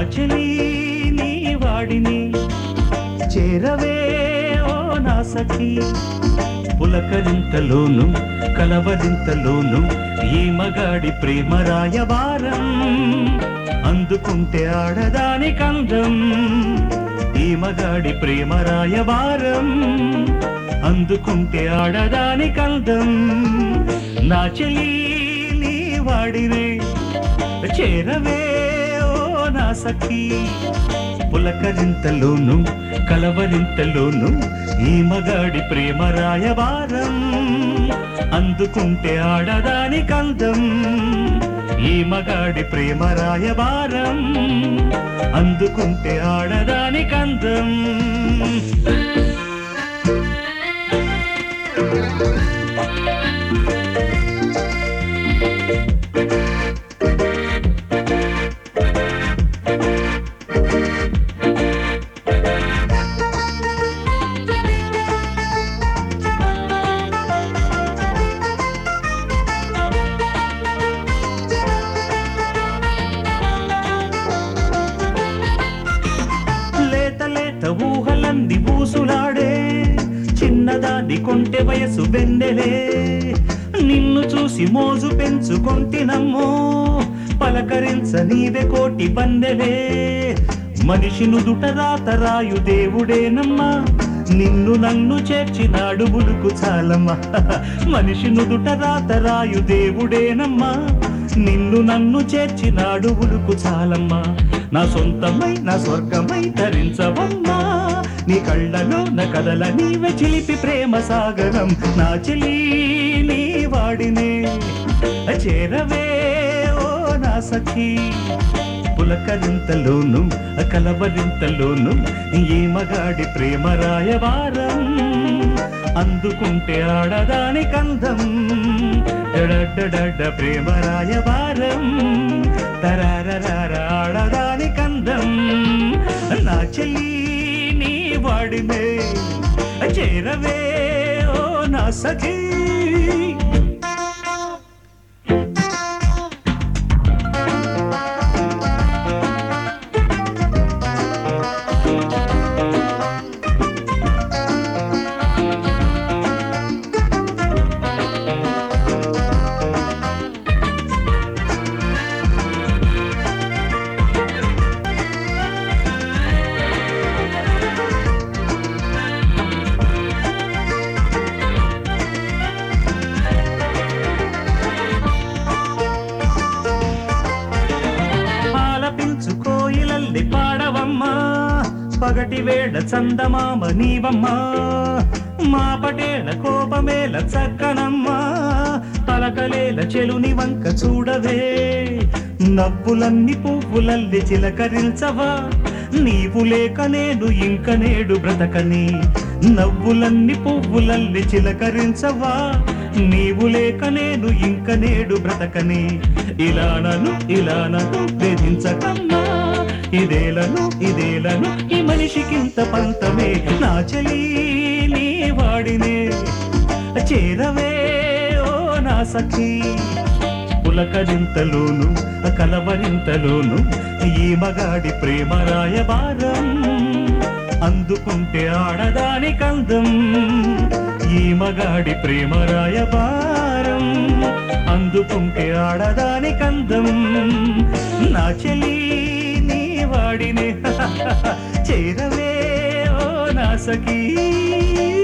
చెలి నీ వాడిని చేరవే ఓ నా సఖీ పులకరింతలోను కలవరింతలోను ఈ మగాడి ప్రేమ రాయబారం అందుకుంటే ఆడదాని కందం ఈ మగాడి ప్రేమ రాయబారం అందుకుంటే ఆడదాని కందం నా చెలి నీ వాడినే చేరవే ఓ నా సఖీ పులకరింతలోను కలవరింతలోను ఈ మగాడి ప్రేమ రాయబారం అందుకుంటే ఆడదాని కందం ఈ మగాడి ప్రేమ రాయబారం అందుకుంటే ఆడదాని కందం లేత లేత ఊహలంది ఊసులాడే చిన్నదాది కొంటె వయసు వెన్నెలే నిన్ను చూసి మోజు పెంచుకొంటినమ్మో పలకరించ నీవే కోటి బందెలే మనిషి నుదుట రాత రాయు దేవుడేనమ్మా నిన్ను నన్ను చేర్చినాడు బులుకు చాలమ్మా మనిషి నుదుట రాత రాయు దేవుడేనమ్మా నిన్ను నన్ను చేర్చినాడు ఉలుకు చాలమ్మా నా సొంతమై నా స్వర్గమై ధరించవమ్మా నీ కళ్ళలో నా కదల నీవే చిలిపి ప్రేమ సాగరం నా చెలి నీ వాడినే చేరవే ఓ నా సఖీ పులకరింతలోను కలవరింతలోను ఈ మగాడి ప్రేమ రాయవారం అందుకుంటే ఆడదాని కందం డడడడడ ప్రేమ రాయవారం తరారరార ఆడదాని కందం నా చెల్లి నీ వాడినే చేరవే ఓ నా సఖీ ఆలపించు కోయిలల్లి పాడవమ్మా పగటి వేళ చందమామ నీవమ్మా మా పటేల కోపమేల చక్కనమ్మా పలకలేల చెలుని వంక చూడవే నవ్వులన్ని పువ్వులల్లి చిలకరించవా నీవు లేక నేను ఇంక నేడు బ్రతకని నవ్వులన్ని పువ్వులల్లి చిలకరించవా నీవు లేక నేను ఇంక నేడు బ్రతకని ఇలానను ఇలానను వేధించకమ్మా ఇదేలను ఇదేలను ఈ మనిషికింత పంతమే నా చెలి నీ వాడినే చేరవే ఓ నా సఖీ పులకరింతలోను కలవరింతలోను ఈ మగాడి ప్రేమ రాయబారం అందుకుంటే ఆడదాని కందం ఈ మగాడి ప్రేమ రాయబారం అందుకుంటే ఆడదాని కందం నా చెలి నీ వాడినే చేరవే ఓ నా సఖీ